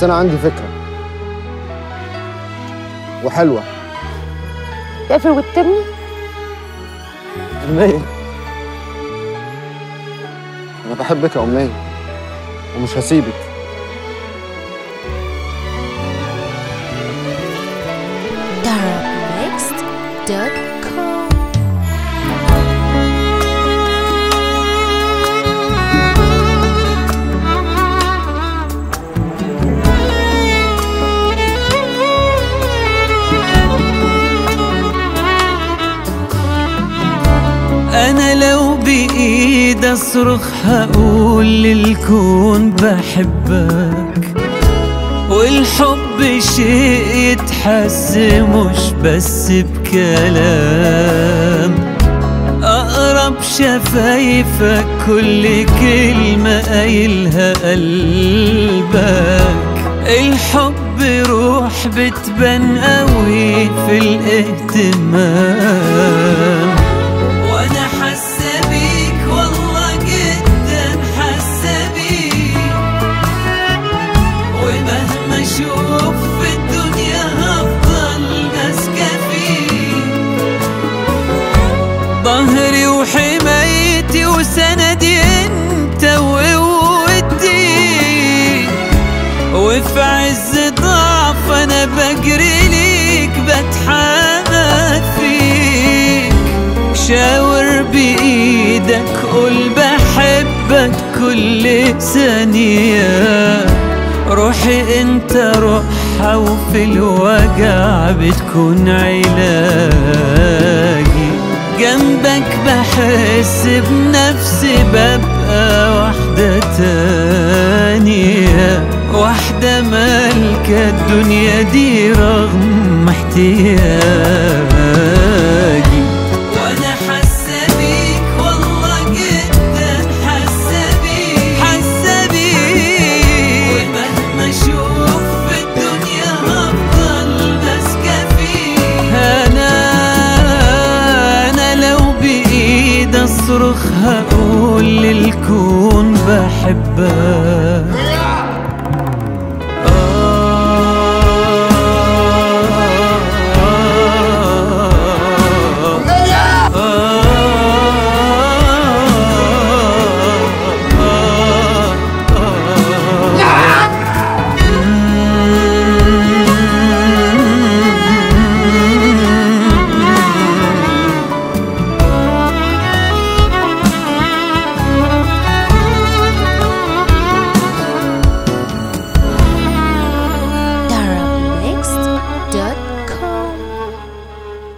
بس انا عندي فكره وحلوه تقفل وتبني أمنية أنا بحبك يا أمنية ومش هسيبك Darknext.com انا لو بايد اصرخ هقول للكون بحبك والحب شيء يتحس مش بس بكلام اقرب شفايفك كل كلمة قايلها قلبك الحب روح بتبان قوي في الاهتمام وانا حاسه بيك والله جدا حاسه بيك ومهما اشوف في الدنيا هفضل ماسكه فيك ظهري وحمايتي وسندي انت وقوتي وفي عز ضعف انا بجري ليك بتحامى فيك شاور بايدك قول بحبك كل ثانية روحي انت روحها وفي الوجع بتكون علاجي جنبك بحس بنفسي ببقى واحدة تانية واحدة مالكة الدنيا دي رغم احتياجي وانا حاسة بيك والله جدا حاسة بيك حاسة بيك ومهما اشوف في الدنيا هفضل ماسكة فيك انا انا لو بايد اصرخ هقول للكون بحبك